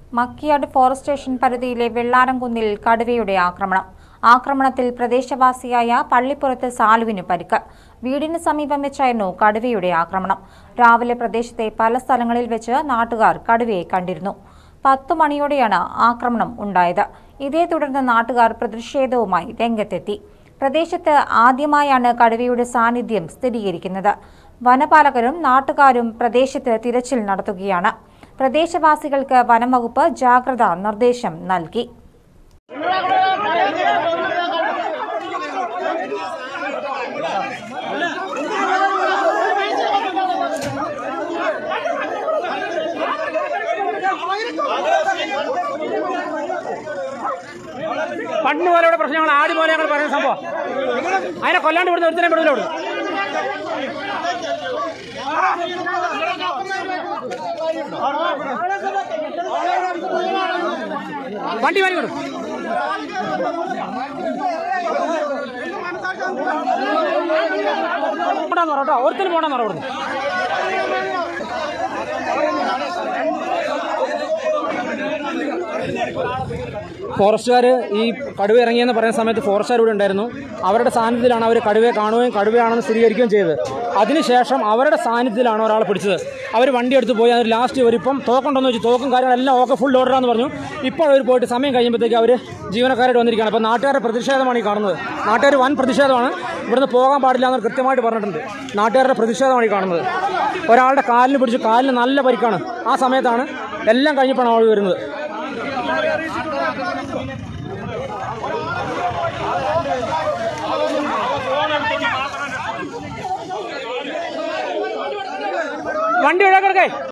Makkiyad forest station പരിധിയിലെ വെള്ളാരംകുന്നിൽ കടുവയുടെ ആക്രമണം ആക്രമണത്തിൽ പ്രദേശവാസിയായ പള്ളിപ്പുറത്ത് സാലുവിന് പരിക്ക് വീടിന് സമീപം വെച്ചായിരുന്നു കടുവയുടെ ആക്രമണം രാവിലെ പ്രദേശത്തെ പല സ്ഥലങ്ങളിൽ വെച്ച് നാട്ടുകാർ കടുവയെ കണ്ടിരുന്നു പത്തു മണിയോടെയാണ് ആക്രമണം ഉണ്ടായത് ഇതേ തുടർന്ന് നാട്ടുകാർ പ്രതിഷേധവുമായി രംഗത്തെത്തി പ്രദേശത്ത് ആദ്യമായാണ് കടുവയുടെ സാന്നിധ്യം സ്ഥിരീകരിക്കുന്നത് വനപാലകരും നാട്ടുകാരും പ്രദേശത്ത് തിരച്ചിൽ നടത്തുകയാണ് പ്രദേശവാസികൾക്ക് വനംവകുപ്പ് ജാഗ്രതാ നിർദ്ദേശം നൽകി പണ്ട് പോലെ ഇവിടെ പ്രശ്നങ്ങൾ ആദ്യം പോലെ ഞങ്ങൾ പറയുന്ന സംഭവം അതിനെ കൊല്ലാണ്ട് ഇവിടുന്ന് ഒരുത്തനെ വിടില്ല ഇവിടെ വണ്ടി വലി വിടും പോണ്ടാന്ന് പറ കേട്ടോ ഒരുത്തരും പോണ്ടെന്ന് പറ ഇവിടുന്ന് ഫോറസ്റ്റുകാർ ഈ കടുവ ഇറങ്ങിയെന്ന് പറയുന്ന സമയത്ത് ഫോറസ്റ്റുകാർ ഇവിടെ ഉണ്ടായിരുന്നു അവരുടെ സാന്നിധ്യത്തിലാണ് അവർ കടുവയെ കാണുകയും കടുവയാണെന്ന് സ്ഥിരീകരിക്കുകയും ചെയ്തത് അതിനുശേഷം അവരുടെ സാന്നിധ്യത്തിലാണ് ഒരാളെ പിടിച്ചത് അവർ വണ്ടി എടുത്ത് പോയി അവർ ലാസ്റ്റ് വരിപ്പം തോക്കുണ്ടെന്ന് വെച്ച് തോക്കും കാര്യങ്ങളെല്ലാം ഓക്കെ ഫുൾ ഓർഡറാന്ന് പറഞ്ഞു ഇപ്പോൾ അവർ പോയിട്ട് സമയം കഴിയുമ്പോഴത്തേക്ക് അവർ ജീവനക്കാരായിട്ട് വന്നിരിക്കുകയാണ് അപ്പോൾ നാട്ടുകാരുടെ പ്രതിഷേധമാണ് ഈ കാണുന്നത് നാട്ടുകാർ വൻ പ്രതിഷേധമാണ് ഇവിടുന്ന് പോകാൻ പാടില്ല എന്ന് കൃത്യമായിട്ട് പറഞ്ഞിട്ടുണ്ട് നാട്ടുകാരുടെ പ്രതിഷേധമാണ് ഈ കാണുന്നത് ഒരാളുടെ കാലിന് പിടിച്ച് കാലിന് നല്ല പരിക്കാണ് ആ സമയത്താണ് എല്ലാം കഴിഞ്ഞപ്പോഴാണ് ആൾ വരുന്നത് വണ്ടി ഒഴിവാക്കി